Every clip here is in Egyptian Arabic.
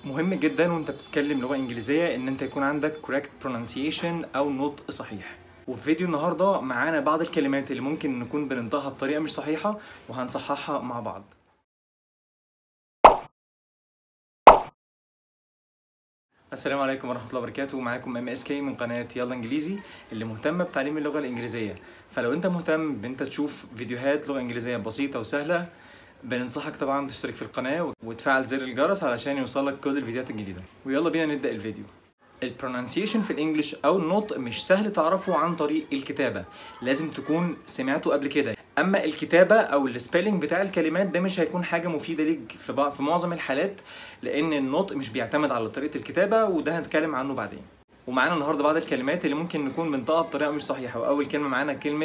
مهم جدا وانت بتتكلم لغه انجليزيه ان انت يكون عندك correct pronunciation او نطق صحيح وفي فيديو النهارده معانا بعض الكلمات اللي ممكن نكون بننطقها بطريقه مش صحيحه وهنصححها مع بعض السلام عليكم ورحمة الله وبركاته معاكم ام اس كي من قناة يلا انجليزي اللي مهتمة بتعليم اللغة الانجليزية فلو انت مهتم بانت تشوف فيديوهات لغة انجليزية بسيطة وسهلة بننصحك طبعا تشترك في القناة وتفعل زر الجرس علشان يوصلك كل الفيديوهات الجديدة ويلا بينا نبدأ الفيديو البرونانسيشن في الانجليش او النطق مش سهل تعرفه عن طريق الكتابة لازم تكون سمعته قبل كده اما الكتابة او السبيلنج بتاع الكلمات ده مش هيكون حاجة مفيدة ليك في, بعض في معظم الحالات لان النطق مش بيعتمد على طريقة الكتابة وده هنتكلم عنه بعدين ومعانا النهارده بعض الكلمات اللي ممكن نكون بنطقها بطريقة مش صحيحة واول كلمة معانا كلمة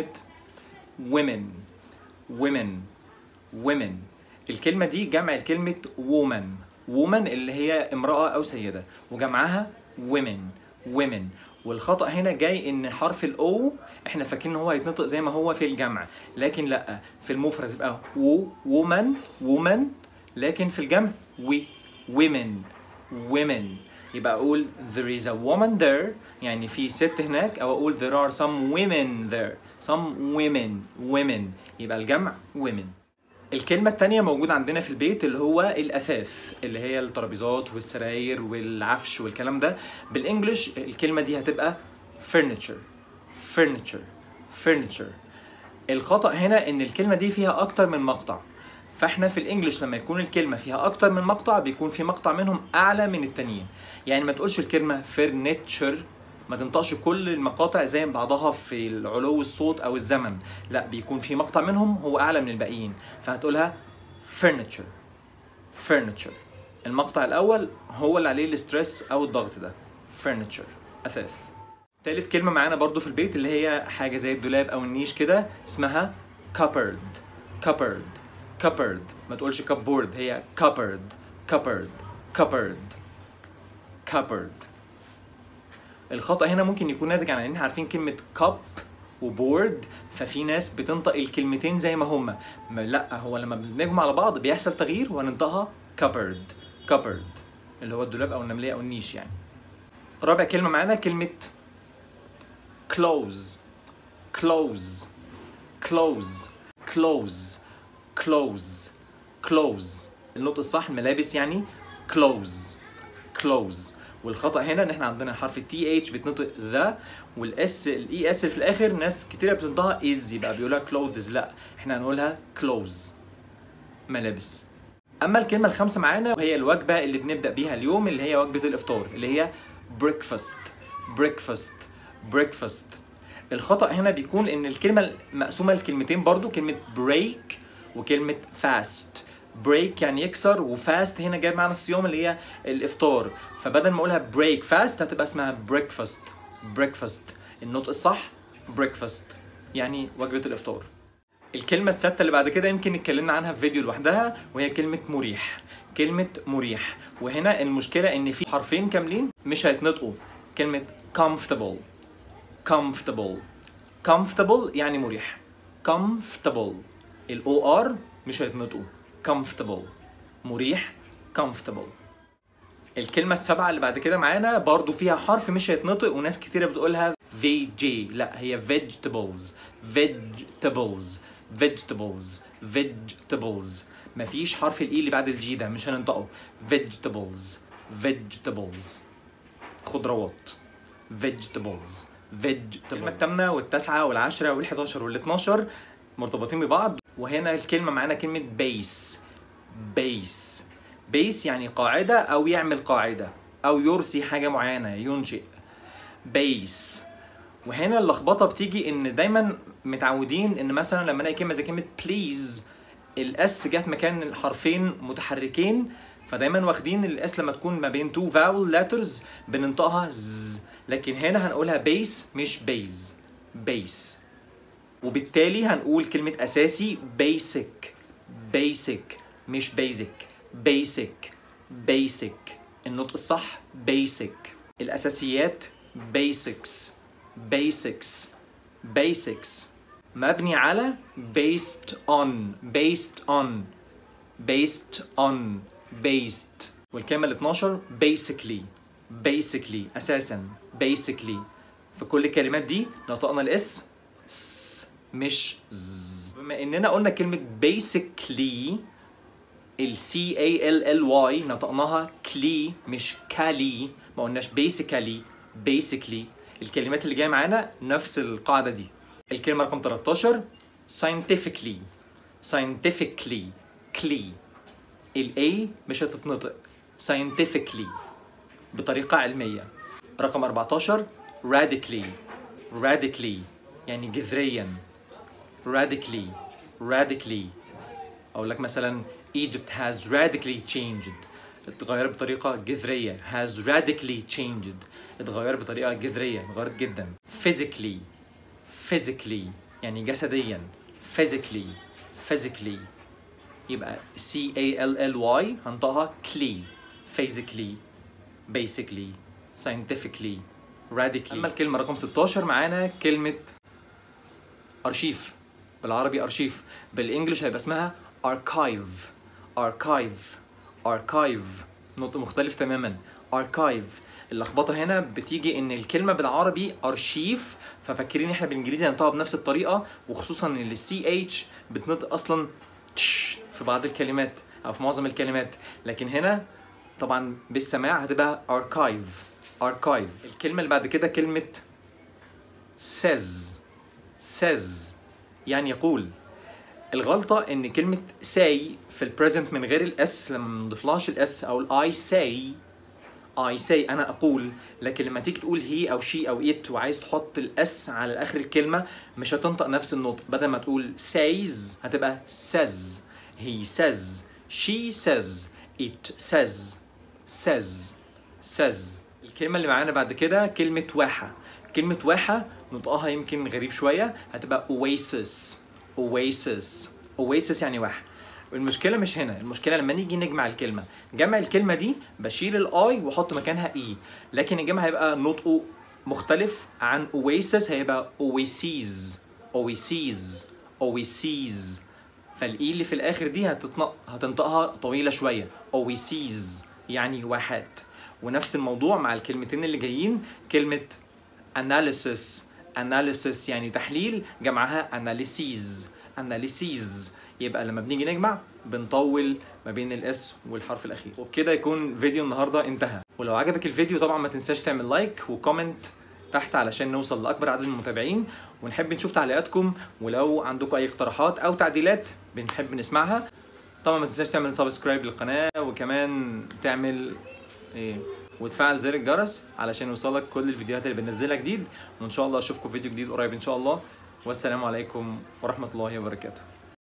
women women women الكلمة دي جمع الكلمة woman woman اللي هي امرأة أو سيدة وجمعها women women والخطأ هنا جاي إن حرف الأو إحنا فاكرين إن هو هيتنطق زي ما هو في الجمع لكن لأ في المفرد تبقى wo woman woman لكن في الجمع we women women يبقى أقول there is a woman there يعني في ست هناك أو أقول there are some women there some women women يبقى الجمع women الكلمة التانية موجودة عندنا في البيت اللي هو الأثاث اللي هي الترابيزات والسراير والعفش والكلام ده بالإنجلش الكلمة دي هتبقى furniture furniture furniture الخطأ هنا إن الكلمة دي فيها أكتر من مقطع فاحنا في الانجليش لما يكون الكلمة فيها أكتر من مقطع بيكون في مقطع منهم أعلى من التانيين يعني ما تقولش الكلمة furniture ما تنطقش كل المقاطع زي بعضها في العلو الصوت او الزمن لا بيكون في مقطع منهم هو اعلى من الباقيين فهتقولها furniture furniture المقطع الاول هو اللي عليه الاسترس او الضغط ده furniture اثاث تالت كلمه معانا برضو في البيت اللي هي حاجه زي الدولاب او النيش كده اسمها cupboard cupboard cupboard ما تقولش cupboard هي cupboard cupboard cupboard cupboard الخطأ هنا ممكن يكون ناتج عن ان احنا عارفين كلمة كاب وبورد ففي ناس بتنطق الكلمتين زي ما هما لا هو لما بنجمع على بعض بيحصل تغيير وهننطقها كابرد كابرد اللي هو الدولاب او النملية او النيش يعني رابع كلمة معانا كلمة close close close close close close النطق الصح الملابس يعني close close والخطا هنا ان احنا عندنا حرف التي اتش بتنطق ذا والاس الاي اس اللي في الاخر ناس كتيره بتنطقها از يبقى بيقولها كلوذز لا احنا هنقولها كلوز ملابس اما الكلمه الخامسه معانا وهي الوجبه اللي بنبدا بيها اليوم اللي هي وجبه الافطار اللي هي بريكفاست بريكفاست بريكفاست الخطا هنا بيكون ان الكلمه مقسومه لكلمتين برضو كلمه بريك وكلمه فاست بريك يعني يكسر وفاست هنا جاي معنا الصيام اللي هي الافطار فبدل ما اقولها بريك فاست هتبقى اسمها بريكفاست بريكفاست النطق الصح بريكفاست يعني وجبه الافطار الكلمه السادسه اللي بعد كده يمكن اتكلمنا عنها في فيديو لوحدها وهي كلمه مريح كلمه مريح وهنا المشكله ان في حرفين كاملين مش هيتنطقوا كلمه comfortable comfortable comfortable يعني مريح comfortable الاو ار مش هيتنطقوا comfortable مريح comfortable الكلمة السابعة اللي بعد كده معانا برضو فيها حرف مش هيتنطق وناس كتيرة بتقولها VJ لا هي vegetables vegetables vegetables vegetables مفيش حرف الاي اللي بعد الجي ده مش هننطقه vegetables vegetables خضروات vegetables vegetables الكلمة الثامنة والتاسعة والعاشرة والحداشر والاتناشر مرتبطين ببعض وهنا الكلمة معانا كلمة بيس بيس بيس يعني قاعدة أو يعمل قاعدة أو يرسي حاجة معينة ينشئ بيس وهنا اللخبطة بتيجي إن دايما متعودين إن مثلا لما نلاقي كلمة زي كلمة بليز الأس جت مكان الحرفين متحركين فدايما واخدين الاس لما تكون ما بين تو فاول لاترز بننطقها ز لكن هنا هنقولها بيس مش بيز بيس وبالتالي هنقول كلمة أساسي basic basic مش basic basic basic النطق الصح basic الأساسيات basics basics basics مبني على based on based on based on based والكلمة ال 12 basically basically أساسا basically في كل الكلمات دي نطقنا الاس س مش ز بما اننا قلنا كلمة basically ال C A L L Y نطقناها كلي مش كالي ما قلناش basically basically الكلمات اللي جايه معانا نفس القاعدة دي الكلمة رقم 13 scientifically scientifically كلي ال A مش هتتنطق scientifically بطريقة علمية رقم 14 radically radically يعني جذريا radically radically أقول لك مثلا Egypt has radically changed اتغيرت بطريقة جذرية has radically changed اتغيرت بطريقة جذرية اتغيرت جدا physically physically يعني جسديا physically physically يبقى C A L L Y هنطقها clee physically basically scientifically radically اما الكلمة رقم 16 معانا كلمة ارشيف بالعربي ارشيف بالانجلش هيبقى اسمها archive archive archive نطق مختلف تماما archive اللخبطه هنا بتيجي ان الكلمه بالعربي ارشيف ففاكرين احنا بالانجليزي هنطقها بنفس الطريقه وخصوصا ان السي اتش بتنطق اصلا تش في بعض الكلمات او في معظم الكلمات لكن هنا طبعا بالسماع هتبقى archive archive الكلمه اللي بعد كده كلمه says says يعني يقول الغلطة إن كلمة say في البريزنت من غير الاس لما ما نضيفلهاش الاس أو ال I say I say أنا أقول لكن لما تيجي تقول هي أو she أو it وعايز تحط الاس على آخر الكلمة مش هتنطق نفس النطق بدل ما تقول says هتبقى says he says she says it says says says الكلمة اللي معانا بعد كده كلمة واحة كلمة واحة نطقها يمكن غريب شوية هتبقى oasis oasis oasis يعني واحة المشكلة مش هنا المشكلة لما نيجي نجمع الكلمة جمع الكلمة دي بشيل الاي واحط مكانها اي لكن الجمع هيبقى نطقه مختلف عن oasis هيبقى oases oases oases فالاي اللي في الاخر دي هتطنق هتنطقها طويلة شوية oases يعني واحات ونفس الموضوع مع الكلمتين اللي جايين كلمة analysis analysis يعني تحليل جمعها analyses analyses يبقى لما بنيجي نجمع بنطول ما بين الاس والحرف الاخير وبكده يكون فيديو النهارده انتهى ولو عجبك الفيديو طبعا ما تنساش تعمل لايك وكومنت تحت علشان نوصل لاكبر عدد من المتابعين ونحب نشوف تعليقاتكم ولو عندكم اي اقتراحات او تعديلات بنحب نسمعها طبعا ما تنساش تعمل سبسكرايب للقناه وكمان تعمل ايه وتفعل زر الجرس علشان يوصلك كل الفيديوهات اللي بننزلها جديد وان شاء الله اشوفكم فيديو جديد قريب ان شاء الله والسلام عليكم ورحمه الله وبركاته